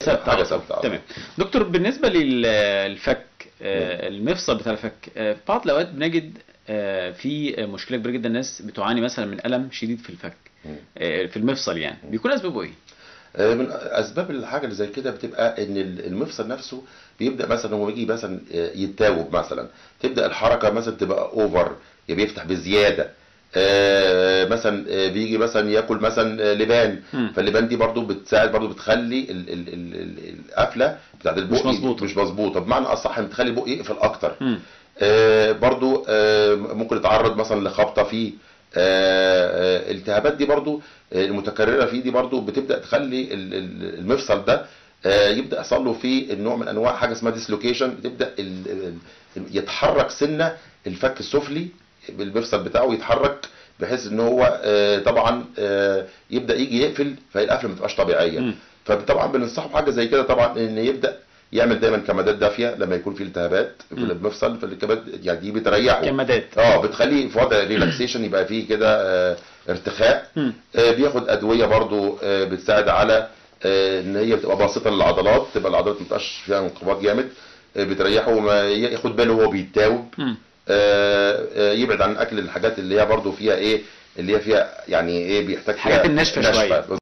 ثابته حاجه على طول. ثابته آه. تمام دكتور بالنسبه للفك آه، المفصل بتاع الفك آه، في بعض الاوقات بنجد آه، في مشكله كبيره جدا الناس بتعاني مثلا من الم شديد في الفك مم. آه، في المفصل يعني بيكون اسبابه ايه؟ آه، من اسباب الحاجه اللي زي كده بتبقى ان ال- المفصل نفسه بيبدا مثلا هو بيجي مثلا آه، يتاوب مثلا تبدا الحركه مثلا تبقى اوفر يعني بيفتح بزياده آه، مثلا آه، بيجي مثلا ياكل مثلا آه، لبان مم. فاللبان دي برضو بتساعد برضو بتخلي ال- ال- ال- ال- القفله بتاعت البق مش مظبوطة. مش مظبوطه بمعنى اصح ان تخلي البق يقفل اكتر مم. آه، برضو آه، ممكن يتعرض مثلا لخبطه فيه آه، آه، الالتهابات دي برضو آه، المتكرره فيه دي برضو بتبدا تخلي ال- ال- المفصل ده آه، يبدا يحصل له فيه النوع من انواع حاجه اسمها ديسلوكيشن تبدا ال- ال- يتحرك سنه الفك السفلي بالمفصل بتاعه يتحرك بحيث ان هو آه، طبعا آه، يبدا يجي يقفل فالقفله ما تبقاش طبيعيه مم. فطبعا بننصحه بحاجه زي كده طبعا ان يبدا يعمل دايما كمادات دافيه لما يكون في التهابات في مم. المفصل فالكمادات يعني دي بتريحه كمادات اه بتخليه في وضع ريلاكسيشن يبقى فيه كده آه، ارتخاء مم. آه، بياخد ادويه برضو آه، بتساعد على آه، ان هي بتبقى باسطه للعضلات تبقى العضلات ما تبقاش فيها انقباض جامد آه، بتريحه وما ياخد باله وهو بيتاوب مم. آه، آه، يبعد عن اكل الحاجات اللي هي برضو فيها ايه اللي هي فيها يعني ايه بيحتاج فيها الحاجات الناشفة شوية.